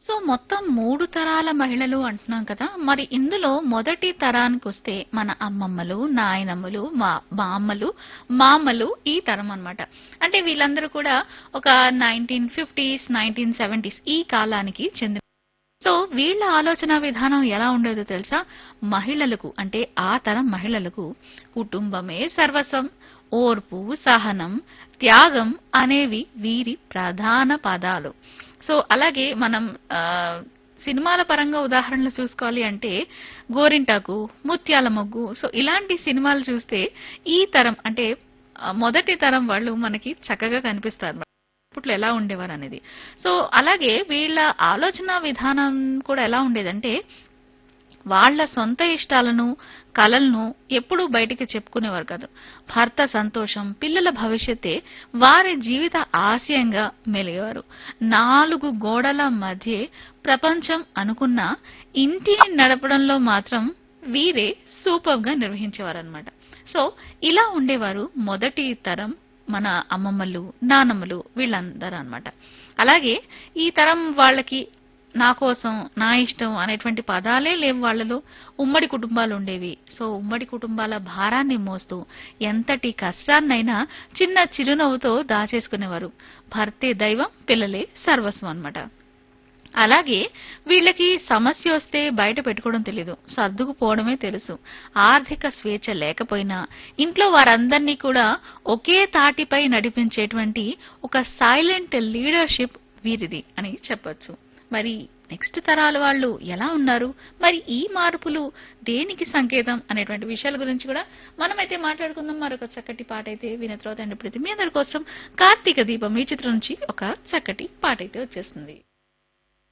so మొత్తం మూడు తరాల మహిళలు అంటున్నాం కదా మరి ఇందులో మొదటి తరానికి వస్తే మన అమ్మమ్మలు నాయనమ్మలు మా బామ్మలు మామలు ఈ తరం అన్నమాట అంటే వీళ్ళందరూ కూడా ఒక నైన్టీన్ ఫిఫ్టీస్ నైన్టీన్ సెవెంటీస్ ఈ కాలానికి చెందిన సో వీళ్ళ ఆలోచన విధానం ఎలా ఉండేదో తెలుసా మహిళలకు అంటే ఆ తరం మహిళలకు కుటుంబమే సర్వస్వం ఓర్పు సహనం త్యాగం అనేవి వీరి ప్రధాన పదాలు సో అలాగే మనం ఆ, సినిమాల పరంగా ఉదాహరణలు చూసుకోవాలి అంటే గోరింటాకు ముత్యాల మొగ్గు సో ఇలాంటి సినిమాలు చూస్తే ఈ తరం అంటే ఆ, మొదటి తరం వాళ్ళు మనకి చక్కగా కనిపిస్తారు అప్పట్లో ఎలా ఉండేవారు అనేది సో అలాగే వీళ్ళ ఆలోచన విధానం కూడా ఎలా ఉండేదంటే వాళ్ళ సొంత ఇష్టాలను కలలను ఎప్పుడూ బయటికి చెప్పుకునేవారు కాదు భర్త సంతోషం పిల్లల భవిష్యత్తే వారి జీవిత ఆశయంగా మెలిగేవారు నాలుగు గోడల మధ్య ప్రపంచం అనుకున్న ఇంటిని నడపడంలో మాత్రం వీరే సూపర్ గా నిర్వహించేవారనమాట సో ఇలా ఉండేవారు మొదటి తరం మన అమ్మమ్మలు నానమ్మలు వీళ్ళందరూ అన్నమాట అలాగే ఈ తరం వాళ్ళకి నా కోసం నా ఇష్టం అనేటువంటి పదాలే లేవు వాళ్ళలో ఉమ్మడి కుటుంబాలు ఉండేవి సో ఉమ్మడి కుటుంబాల భారాన్ని మోస్తూ ఎంతటి కష్టాన్నైనా చిన్న చిరునవ్వుతో దాచేసుకునేవారు భర్తే దైవం పిల్లలే సర్వస్వం అన్నమాట అలాగే వీళ్ళకి సమస్య వస్తే బయట పెట్టుకోవడం తెలీదు సర్దుకుపోవడమే తెలుసు ఆర్థిక స్వేచ్ఛ లేకపోయినా ఇంట్లో వారందరినీ కూడా ఒకే తాటిపై నడిపించేటువంటి ఒక సైలెంట్ లీడర్షిప్ వీరిది అని చెప్పొచ్చు మరి నెక్స్ట్ తరాల వాళ్ళు ఎలా ఉన్నారు మరి ఈ మార్పులు దేనికి సంకేతం అనేటువంటి విషయాల గురించి కూడా మనమైతే మాట్లాడుకుందాం మరొక చక్కటి పాట అయితే విన తర్వాత అండి ప్రతి మీ అందరి కోసం కార్తీక దీపం ఈ చిత్రం నుంచి ఒక చక్కటి పాట అయితే వచ్చేస్తుంది